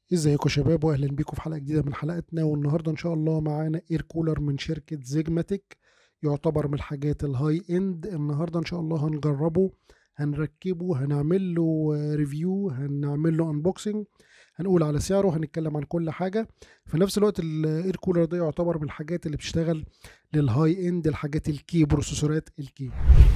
ازيكم يا شباب واهلا بيكم في حلقه جديده من حلقاتنا والنهارده ان شاء الله معانا اير كولر من شركه زيجماتيك يعتبر من الحاجات الهاي اند النهارده ان شاء الله هنجربه هنركبه هنعمل له ريفيو هنعمل له انبوكسنج هنقول على سعره هنتكلم عن كل حاجه في نفس الوقت الاير كولر ده يعتبر من الحاجات اللي بتشتغل للهاي اند الحاجات الكي بروسيسورات الكي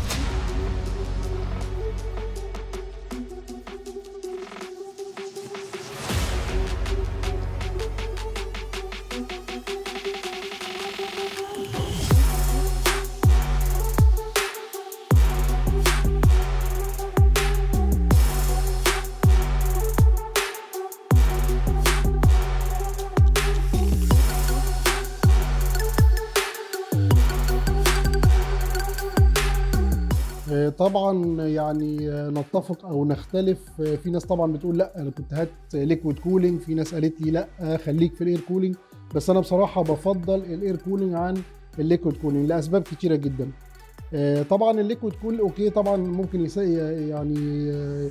طبعا يعني نتفق او نختلف في ناس طبعا بتقول لا انا كنت هات ليكويد كولينج في ناس قالت لي لا خليك في الاير كولينج بس انا بصراحه بفضل الاير كولينج عن الليكويد كولينج لاسباب كتيره جدا طبعا الليكويد كول اوكي طبعا ممكن يعني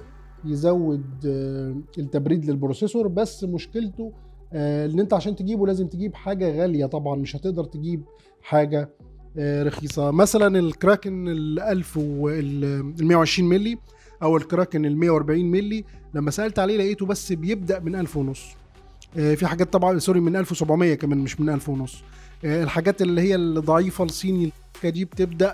يزود التبريد للبروسيسور بس مشكلته ان انت عشان تجيبه لازم تجيب حاجه غاليه طبعا مش هتقدر تجيب حاجه رخيصه مثلا الكراكن ال 1000 وال 120 مللي او الكراكن ال 140 مللي لما سالت عليه لقيته بس بيبدا من 1000 ونص في حاجات طبعا سوري من 1700 كمان مش من 1000 ونص الحاجات اللي هي الضعيفه الصيني دي بتبدا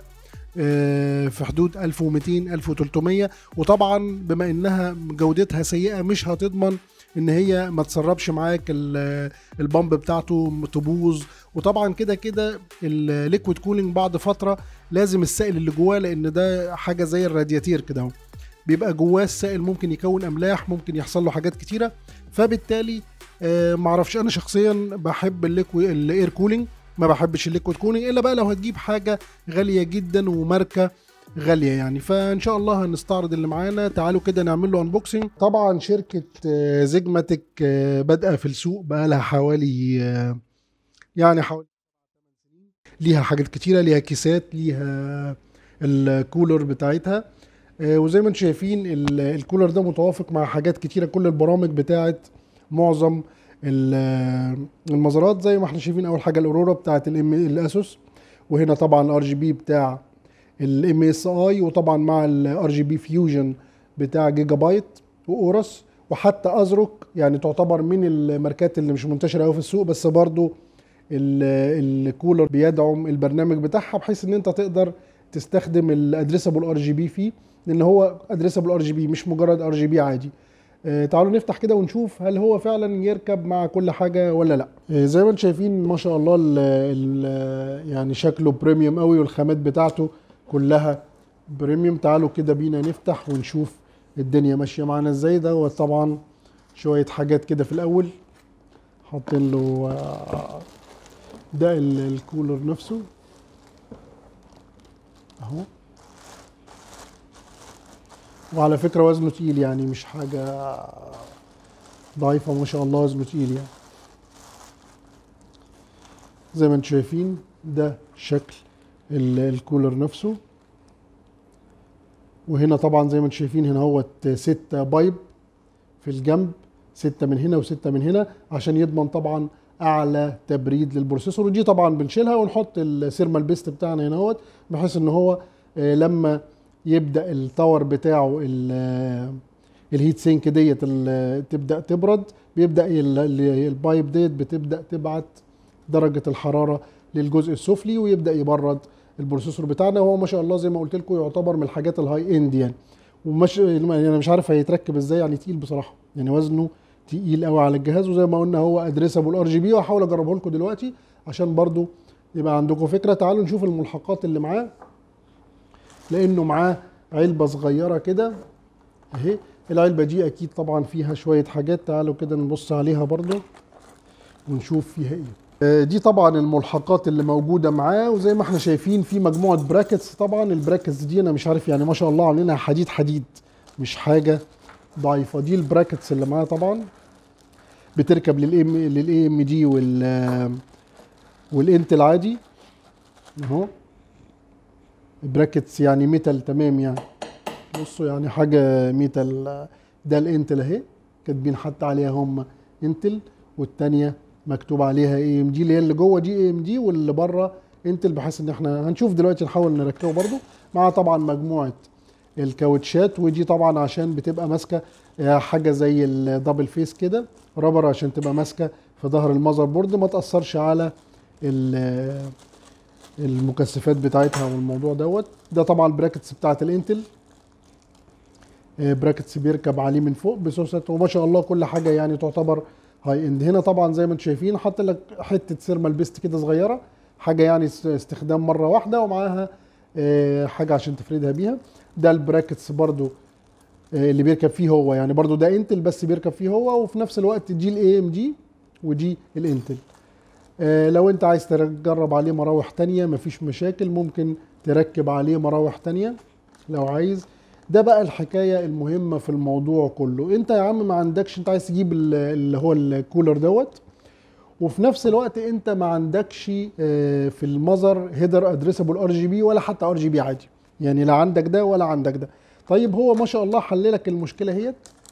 في حدود 1200 1300 وطبعا بما انها جودتها سيئه مش هتضمن ان هي ما تسربش معاك البامب بتاعته تبوظ وطبعا كده كده الليكويد كولينج بعد فتره لازم السائل اللي جواه لان ده حاجه زي الرادياتير كده اهو بيبقى جواه السائل ممكن يكون املاح ممكن يحصل له حاجات كتيره فبالتالي آه معرفش انا شخصيا بحب الليكويد الاير كولينج ما بحبش الليكويد كولينج الا بقى لو هتجيب حاجه غاليه جدا وماركه غاليه يعني فان شاء الله هنستعرض اللي معانا تعالوا كده نعمل له انبوكسنج طبعا شركه زيجماتيك بادئه في السوق بقى لها حوالي يعني حوالي ليها حاجات كتيره ليها كيسات ليها الكولر بتاعتها وزي ما انتم شايفين الكولر ده متوافق مع حاجات كتيره كل البرامج بتاعت معظم المزارات زي ما احنا شايفين اول حاجه الاورورا بتاعت الام الاسوس وهنا طبعا الار جي بي بتاع الام اس اي وطبعا مع الار جي بي فيوجن بتاع جيجا بايت واورس وحتى ازروك يعني تعتبر من الماركات اللي مش منتشره قوي في السوق بس برضو الكولر بيدعم البرنامج بتاعها بحيث ان انت تقدر تستخدم الادريسبل ار جي بي فيه لان هو ادريسبل ار جي بي مش مجرد ار جي بي عادي آه تعالوا نفتح كده ونشوف هل هو فعلا يركب مع كل حاجه ولا لا آه زي ما انتم شايفين ما شاء الله ال ال يعني شكله بريميوم قوي والخامات بتاعته كلها بريميوم تعالوا كده بينا نفتح ونشوف الدنيا ماشيه معانا ازاي ده طبعا شويه حاجات كده في الاول حاطين له آه ده الكولر نفسه اهو وعلى فكره وزنه تقيل يعني مش حاجه ضعيفه ما شاء الله وزنه تقيل يعني زي ما انتم شايفين ده شكل الكولر نفسه وهنا طبعا زي ما انتم شايفين هنا هو ستة بايب في الجنب ستة من هنا وستة من هنا عشان يضمن طبعا اعلى تبريد للبروسيسور ودي طبعا بنشيلها ونحط السيرمال بيست بتاعنا هنا اهوت بحيث ان هو لما يبدا التاور بتاعه الهيت سينك ديت تبدا تبرد بيبدا البايب ديت بتبدا تبعت درجه الحراره للجزء السفلي ويبدا يبرد البروسيسور بتاعنا وهو ما شاء الله زي ما قلت لكم يعتبر من الحاجات الهاي اند يعني ومش انا مش عارف هيتركب ازاي يعني تقيل بصراحه يعني وزنه تقيل قوي على الجهاز وزي ما قلنا هو ادريسبل ار جي بي وهحاول اجربه لكم دلوقتي عشان برضو يبقى عندكم فكره تعالوا نشوف الملحقات اللي معاه لانه معاه علبه صغيره كده اهي العلبه دي اكيد طبعا فيها شويه حاجات تعالوا كده نبص عليها برضو ونشوف فيها ايه دي طبعا الملحقات اللي موجوده معاه وزي ما احنا شايفين في مجموعه براكتس طبعا البراكتس دي انا مش عارف يعني ما شاء الله عاملينها حديد حديد مش حاجه ضعيفه دي البراكتس اللي معاه طبعا بتركب للام للاي ام دي وال والانتل عادي اهو براكتس يعني ميتال تمام يعني بصوا يعني حاجه ميتال ده الانتل اهي كاتبين حتى عليها هم انتل والتانية مكتوب عليها اي ام جي اللي هي اللي جوه دي اي ام جي واللي بره انتل بحيث ان احنا هنشوف دلوقتي نحاول نركبه برضو مع طبعا مجموعه الكاوتشات ودي طبعا عشان بتبقى ماسكه آه، حاجه زي الدبل فيس كده رابر عشان تبقى ماسكه في ظهر المذر بورد ما تاثرش على ال- المكثفات بتاعتها والموضوع دوت ده طبعا البراكتس بتاعت الانتل آه، براكتس بيركب عليه من فوق بسوست وما شاء الله كل حاجه يعني تعتبر هاي اند هنا طبعا زي ما انتم شايفين حاطط لك حته سيرمال بيست كده صغيره حاجه يعني است- استخدام مره واحده ومعاها آه، حاجه عشان تفردها بيها ده البراكتس برضو آه، اللي بيركب فيه هو يعني برضو ده انتل بس بيركب فيه هو وفي نفس الوقت دي الاي ام جي ودي الانتل آه، لو انت عايز تجرب عليه مراوح تانية مفيش مشاكل ممكن تركب عليه مراوح تانية لو عايز ده بقى الحكاية المهمة في الموضوع كله انت يا عم ما عندكش انت عايز تجيب ال- اللي هو الكولر دوت وفي نفس الوقت انت ما عندكش آه، في المذر هيدر ادريسبل ار جي بي ولا حتى ار جي بي عادي يعني لا عندك ده ولا عندك ده طيب هو ما شاء الله حل لك المشكله اهيت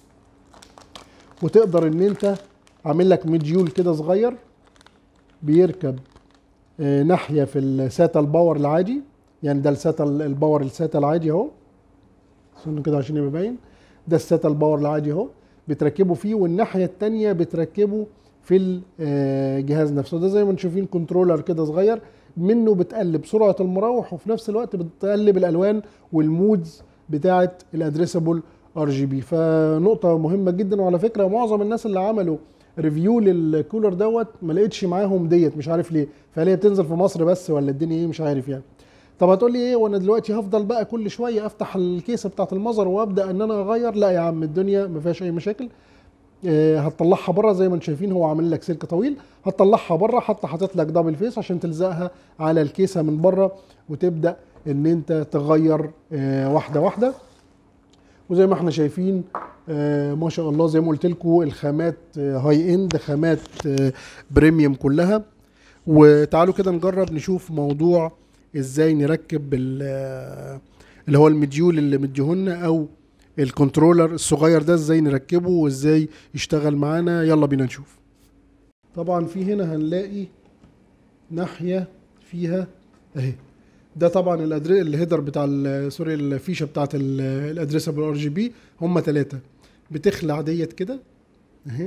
وتقدر ان انت عامل لك مديول كده صغير بيركب آه، ناحيه في الساتا الباور العادي يعني ده الساتا الباور الساتا العادي اهو استنى كده عشان يبقى باين ده الساتا الباور العادي اهو بتركبه فيه والناحيه التانيه بتركبه في الجهاز نفسه ده زي ما انتم شايفين كنترولر كده صغير منه بتقلب سرعه المراوح وفي نفس الوقت بتقلب الالوان والمودز بتاعه الادريسبل ار جي بي فنقطه مهمه جدا وعلى فكره معظم الناس اللي عملوا ريفيو للكولر دوت ما لقيتش معاهم ديت مش عارف ليه فهل هي بتنزل في مصر بس ولا الدنيا ايه مش عارف يعني طب هتقول لي ايه وانا دلوقتي هفضل بقى كل شويه افتح الكيسه بتاعت المظر وابدا ان انا اغير لا يا عم الدنيا ما فيهاش اي مشاكل آه، هتطلعها بره زي ما انتم شايفين هو عامل لك سلك طويل هتطلعها بره حتى حاطط لك دبل فيس عشان تلزقها على الكيسه من بره وتبدا ان انت تغير آه، واحده واحده وزي ما احنا شايفين آه، ما شاء الله زي ما قلت لكم الخامات آه، هاي اند خامات آه، بريميوم كلها وتعالوا كده نجرب نشوف موضوع ازاي نركب ال- آه، اللي هو المديول اللي مديهولنا او الكنترولر الصغير ده ازاي نركبه وازاي يشتغل معانا يلا بينا نشوف طبعا في هنا هنلاقي ناحية فيها اهي ده طبعا الأدري... الهيدر بتاع ال- سوري الفيشه بتاعت الادريسبل ار جي بي هم ثلاثه بتخلع ديت كده اهي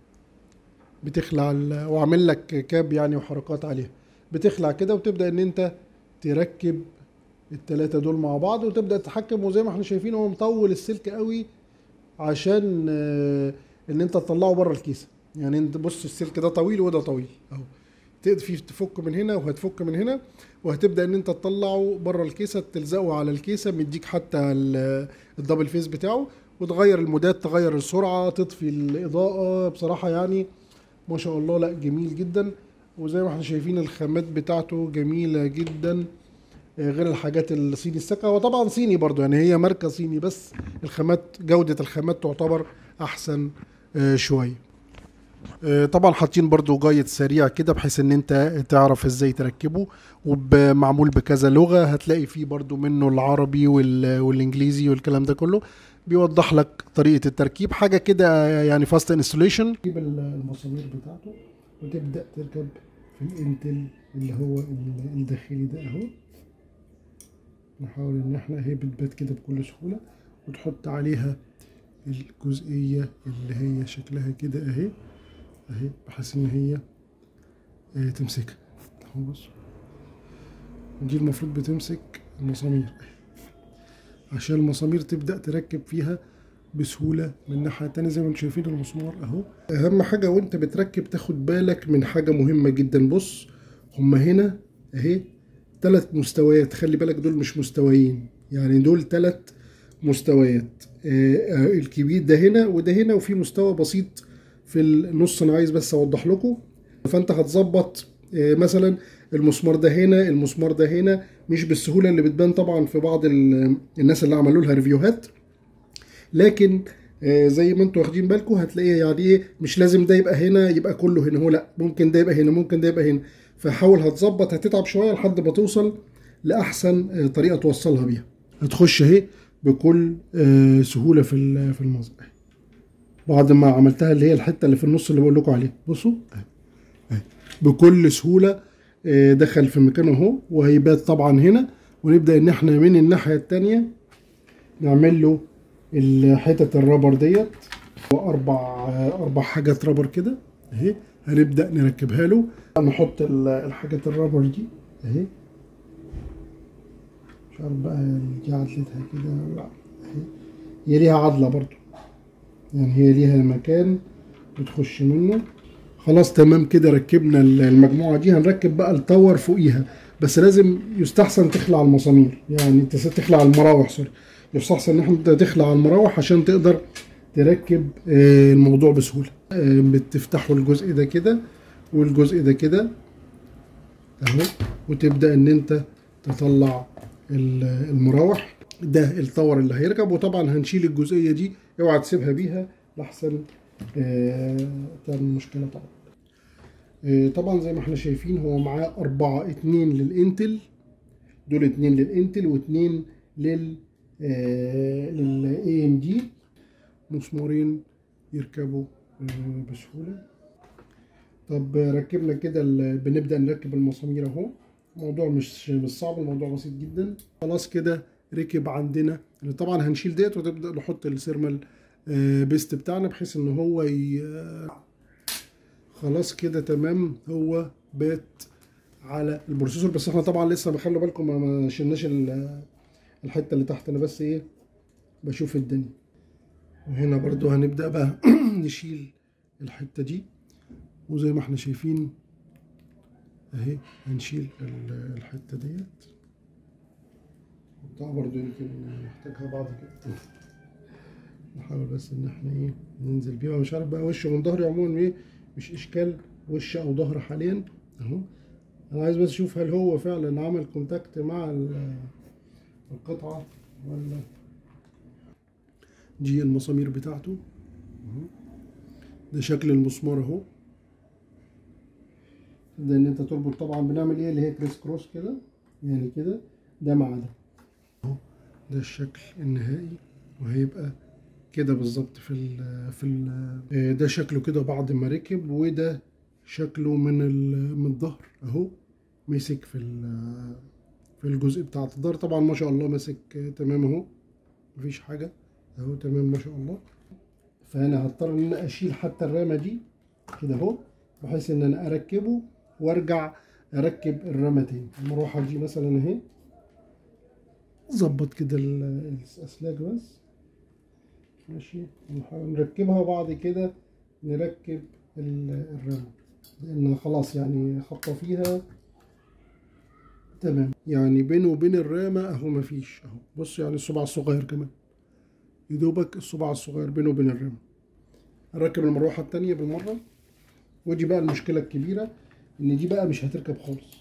بتخلع ال... وعامل لك كاب يعني وحركات عليها بتخلع كده وتبدا ان انت تركب الثلاثه دول مع بعض وتبدا تتحكم وزي ما احنا شايفين هو مطول السلك قوي عشان آه، ان انت تطلعه بره الكيسه يعني انت بص السلك ده طويل وده طويل اهو تقدر فيه تفك من هنا وهتفك من هنا وهتبدا ان انت تطلعه بره الكيسه تلزقه على الكيسه مديك حتى ال- الدبل فيس بتاعه وتغير المودات تغير السرعه تطفي الاضاءه بصراحه يعني ما شاء الله لا جميل جدا وزي ما احنا شايفين الخامات بتاعته جميله جدا آه، غير الحاجات الصيني السكه هو طبعا صيني برضو يعني هي ماركه صيني بس الخامات جوده الخامات تعتبر احسن آه، شويه آه، طبعا حاطين برضو جايد سريع كده بحيث ان انت تعرف ازاي تركبه ومعمول بكذا لغة هتلاقي فيه برضو منه العربي وال- والانجليزي والكلام ده كله بيوضح لك طريقة التركيب حاجة كده يعني فاست انستوليشن تجيب المسامير بتاعته وتبدأ تركب في الانتل اللي هو ال- الداخلي ده اهو نحاول ان احنا هي بتبات كده بكل سهولة وتحط عليها الجزئية اللي هي شكلها كده اهي اهي بحيث ان هي آه، تمسكها اهو بص دي المفروض بتمسك المسامير عشان المسامير تبدأ تركب فيها بسهولة من الناحية التانية زي ما انتم شايفين المسمار اهو اهم حاجة وانت بتركب تاخد بالك من حاجة مهمة جدا بص هما هنا اهي تلات مستويات خلي بالك دول مش مستويين يعني دول تلات مستويات آه، آه، الكبير ده هنا وده هنا وفي مستوى بسيط في النص انا عايز بس اوضح لكم فانت هتظبط آه، مثلا المسمار ده هنا المسمار ده هنا مش بالسهوله اللي بتبان طبعا في بعض ال- الناس اللي عملوا لها ريفيوهات لكن آه، زي ما انتوا واخدين بالكم هتلاقيه يعني ايه مش لازم ده يبقى هنا يبقى كله هنا هو لا ممكن ده يبقى هنا ممكن ده يبقى هنا فحاول هتظبط هتتعب شويه لحد ما توصل لاحسن آه، طريقه توصلها بيها هتخش اهي بكل آه، سهوله في ال- في المصنع بعد ما عملتها اللي هي الحته اللي في النص اللي بقول لكم عليها بصوا أهي. أهي. بكل سهوله آه، دخل في مكانه اهو وهيبات طبعا هنا ونبدا ان احنا من الناحيه التانية نعمل له الحتت الرابر ديت واربع آه، اربع حاجات رابر كده اهي هنبدا نركبها له نحط ال- الحاجات الرابر دي اهي مش عارف بقى دي عدلتها كده لا اهي هي ليها عضله برضو يعني هي ليها مكان بتخش منه خلاص تمام كده ركبنا ال- المجموعه دي هنركب بقى التاور فوقيها بس لازم يستحسن تخلع المسامير يعني انت تخلع المراوح سوري يستحسن ان انت تخلع المراوح عشان تقدر تركب آه، الموضوع بسهوله آه، بتفتحوا الجزء ده كده والجزء ده كده اهو وتبدا ان انت تطلع ال- المراوح ده التاور اللي هيركب وطبعا هنشيل الجزئيه دي اوعى تسيبها بيها لحسن آه، تعمل مشكله طبعا آه، طبعا زي ما احنا شايفين هو معاه أربعة اتنين للإنتل دول اتنين للإنتل واتنين لل لل AMD مسمارين يركبوا آه، بسهولة طب ركبنا كده ال- بنبدأ نركب المسامير اهو الموضوع مش مش صعب الموضوع بسيط جدا خلاص كده ركب عندنا طبعا هنشيل ديت وتبدأ نحط السيرمال آه، بيست بتاعنا بحيث ان هو ي... خلاص كده تمام هو بات على البروسيسور بس احنا طبعا لسه بخلوا بالكم ما- ما شلناش ال- الحته اللي تحت انا بس ايه بشوف الدنيا وهنا برضو هنبدا بقى نشيل الحته دي وزي ما احنا شايفين اهي هنشيل ال- الحته ديت نحطها برضو يمكن نحتاجها بعد كده نحاول بس ان احنا ايه ننزل بيها مش عارف بقى وش من ظهري عموما ايه مش اشكال وش او ظهر حاليا اهو انا عايز بس اشوف هل هو فعلا عمل كونتاكت مع ال- القطعه ولا دي المسامير بتاعته اهو. ده شكل المسمار اهو ده ان انت تربط طبعا بنعمل ايه اللي هي كريس كروس كده يعني كده ده مع ده اهو ده الشكل النهائي وهيبقى كده بالظبط في ال في ال ده شكله كده بعد ما ركب وده شكله من ال- من الظهر اهو مسك في ال- في الجزء بتاع الظهر طبعا ما شاء الله ماسك تمام اهو مفيش حاجه اهو تمام ما شاء الله فانا هضطر ان انا اشيل حتى الرامه دي كده اهو بحيث ان انا اركبه وارجع اركب الرامه تاني المروحه دي مثلا اهي ظبط كده ال- الاسلاك بس ماشي نحاول نركبها وبعد كده نركب ال- الرامة لأن خلاص يعني خبطة فيها تمام يعني بينه وبين الرامة أهو مفيش أهو بص يعني الصباع الصغير كمان يدوبك الصباع الصغير بينه وبين الرامة نركب المروحة التانية بالمرة ودي بقى المشكلة الكبيرة إن دي بقى مش هتركب خالص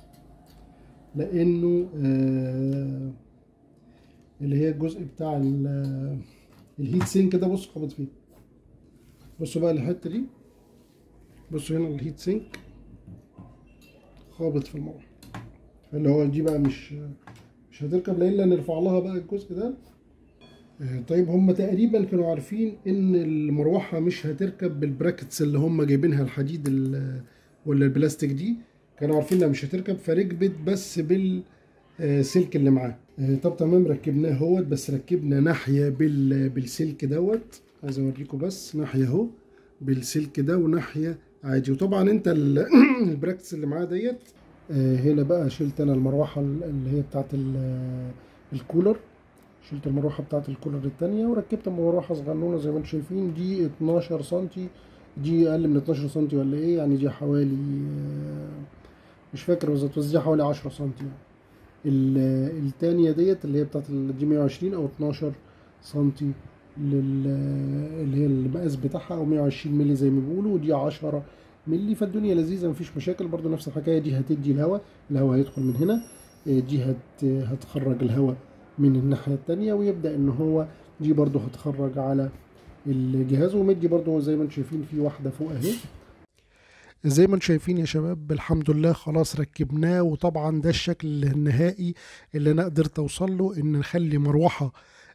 لأنه آه اللي هي الجزء بتاع ال- الهيت سينك ده بص خبط فيه بصوا بقى الحته دي بصوا هنا الهيت سينك خابط في المروحه اللي هو دي بقى مش مش هتركب لا الا نرفع لها بقى الجزء ده آه، طيب هم تقريبا كانوا عارفين ان المروحه مش هتركب بالبراكتس اللي هم جايبينها الحديد ال- ولا البلاستيك دي كانوا عارفين انها مش هتركب فركبت بس بالسلك اللي معاه آه، طب تمام ركبناه اهوت بس ركبنا ناحيه بال بالسلك دوت عايز اوريكم بس ناحيه اهو بالسلك ده وناحيه عادي وطبعا انت ال- البراكتس اللي معاه ديت آه، هنا بقى شلت انا المروحه اللي هي بتاعت ال- الكولر شلت المروحه بتاعت الكولر التانية وركبت مروحه صغنونه زي ما انتم شايفين دي 12 سنتي دي اقل من 12 سنتي ولا ايه يعني دي حوالي آه، مش فاكر بالظبط بس دي حوالي 10 سنتي يعني ال- التانية ديت اللي هي بتاعت ال- دي 120 او 12 سنتي لل اللي هي المقاس بتاعها او 120 مللي زي ما بيقولوا ودي 10 مللي فالدنيا لذيذه مفيش مشاكل برضو نفس الحكايه دي هتدي الهواء الهواء هيدخل من هنا آه، دي هت هتخرج الهواء من الناحيه التانية ويبدا ان هو دي برضو هتخرج على الجهاز ومدي برضو زي ما انتم شايفين في واحده فوق اهي زي ما انتم شايفين يا شباب الحمد لله خلاص ركبناه وطبعا ده الشكل النهائي اللي انا قدرت اوصل له ان نخلي مروحه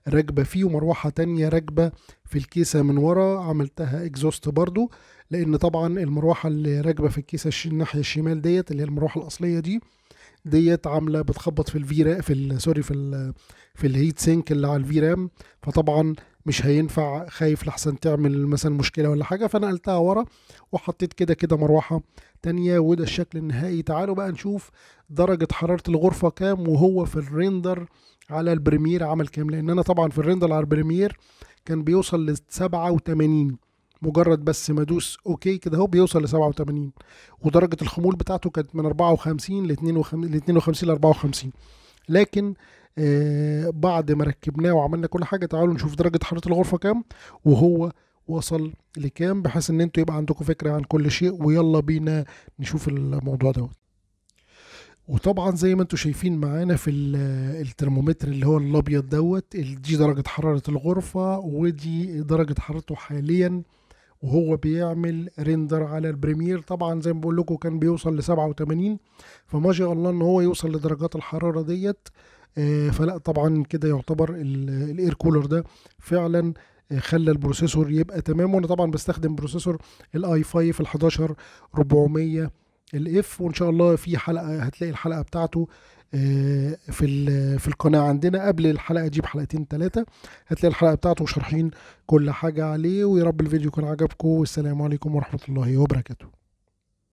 راكبه فيه ومروحه تانية راكبه في الكيسه من ورا عملتها اكزوست برضو لان طبعا المروحه اللي راكبه في الكيسه الش- الناحيه الشمال ديت اللي هي المروحه الاصليه دي ديت عامله بتخبط في الفيرا في ال- سوري في ال في الهيت سينك اللي على الفيرام فطبعا مش هينفع خايف لحسن تعمل مثلا مشكله ولا حاجه فنقلتها ورا وحطيت كده كده مروحه تانية وده الشكل النهائي تعالوا بقى نشوف درجة حرارة الغرفة كام وهو في الريندر على البريمير عمل كام لان انا طبعا في الريندر على البريمير كان بيوصل ل 87 مجرد بس ما ادوس اوكي كده اهو بيوصل ل 87 ودرجة الخمول بتاعته كانت من 54 ل 52 ل 52 ل 54 لكن آه بعد ما ركبناه وعملنا كل حاجة تعالوا نشوف درجة حرارة الغرفة كام وهو وصل لكام بحيث ان انتوا يبقى عندكم فكرة عن كل شيء ويلا بينا نشوف الموضوع دوت وطبعا زي ما انتم شايفين معانا في ال- الترمومتر اللي هو الابيض دوت ال- دي درجة حرارة الغرفة ودي درجة حرارته حاليا وهو بيعمل ريندر على البريمير طبعا زي ما بقول لكم كان بيوصل ل 87 فما شاء الله ان هو يوصل لدرجات الحرارة ديت آه، فلا طبعا كده يعتبر ال- الاير كولر ده فعلا آه، خلى البروسيسور يبقى تمام وانا طبعا بستخدم بروسيسور الاي 5 ال 11 400 الاف وان شاء الله في حلقه هتلاقي الحلقه بتاعته آه، في ال- في القناه عندنا قبل الحلقه دي بحلقتين ثلاثه هتلاقي الحلقه بتاعته شارحين كل حاجه عليه ويا رب الفيديو يكون عجبكم والسلام عليكم ورحمه الله وبركاته